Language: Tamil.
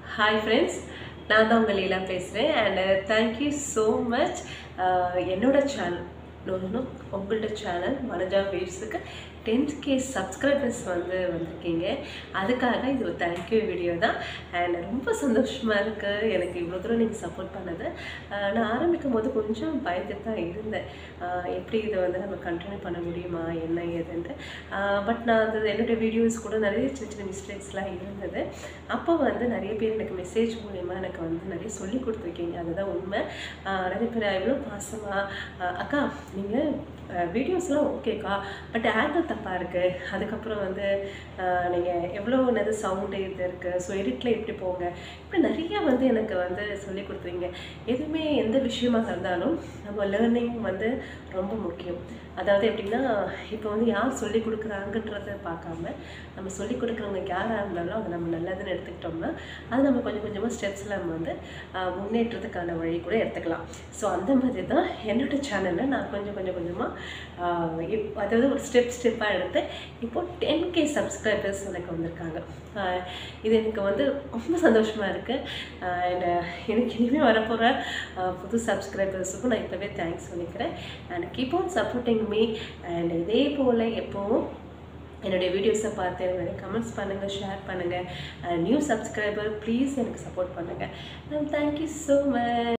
ஹாய் ஃப்ரெண்ட்ஸ் நான் தான் உங்கள் லீலா பேசுகிறேன் அண்ட் தேங்க்யூ ஸோ மச் என்னோட சேனல் இன்னும் உங்களோட சேனல் மனஜா வேவ்ஸுக்கு டென் கே சப்ஸ்கிரைபர்ஸ் வந்து வந்திருக்கீங்க அதுக்காக இது ஒரு தேங்க்யூ வீடியோ தான் அண்ட் ரொம்ப சந்தோஷமாக இருக்குது எனக்கு இவ்வளோ தூரம் நீங்கள் சப்போர்ட் பண்ணது அஹ் நான் ஆரம்பிக்கும் போது கொஞ்சம் பயந்துட்டு தான் இருந்தேன் அஹ் எப்படி இதை வந்து நம்ம கண்டினியூ பண்ண முடியுமா என்ன ஏதுன்ட்டு பட் நான் அது என்னுடைய வீடியோஸ் கூட நிறைய சின்ன சின்ன மிஸ்டேக்ஸ்லாம் இருந்தது அப்போ வந்து நிறைய பேர் எனக்கு மெசேஜ் மூலிமா எனக்கு வந்து நிறைய சொல்லி கொடுத்துருக்கீங்க அதுதான் உண்மை அஹ் நிறைய பேர் எவ்வளோ பாசமாக அக்கா நீங்கள் வீடியோஸ்லாம் ஓகேக்கா பட் ஆங்கிள் தப்பாக இருக்குது அதுக்கப்புறம் வந்து நீங்கள் எவ்வளோ என்னது சவுண்டு இது இருக்குது ஸோ எடிட்டில் இப்படி போங்க இப்படி நிறைய வந்து எனக்கு வந்து சொல்லி கொடுத்துருங்க எதுவுமே எந்த விஷயமாக இருந்தாலும் நம்ம லேர்னிங் வந்து ரொம்ப முக்கியம் அதாவது எப்படின்னா இப்போ வந்து யார் சொல்லி கொடுக்குறாங்கன்றத பார்க்காம நம்ம சொல்லி கொடுக்குறவங்க யாராக இருந்தாலும் அது நம்ம நல்லதுன்னு எடுத்துக்கிட்டோம்னா அது நம்ம கொஞ்சம் கொஞ்சமாக ஸ்டெப்ஸில் நம்ம வந்து ஆஹ், முன்னேற்றத்துக்கான வழி கூட எடுத்துக்கலாம் ஸோ அந்த மாதிரி தான் என்னோட சேனலில் நான் கொஞ்சம் கொஞ்சம் கொஞ்சமாக அதாவது ஒரு ஸ்டெப் ஸ்டெப்பாக எடுத்து இப்போ டென் கே சப்ஸ்கிரைபர்ஸ் எனக்கு வந்திருக்காங்க ஆஹ், இது எனக்கு வந்து ரொம்ப சந்தோஷமாக இருக்குது அண்ட் எனக்கு இனிமேல் வரப்போகிற புது சப்ஸ்கிரைபர்ஸுக்கும் நான் இப்போவே தேங்க்ஸ் சொல்லிக்கிறேன் and keep on supporting me and இதே போல் எப்போவும் என்னுடைய வீடியோஸை பார்த்து எனக்கு கமெண்ட்ஸ் பண்ணுங்கள் ஷேர் பண்ணுங்கள் நியூ சப்ஸ்கிரைபர் ப்ளீஸ் எனக்கு சப்போர்ட் பண்ணுங்கள் அண்ட் தேங்க்யூ ஸோ மச்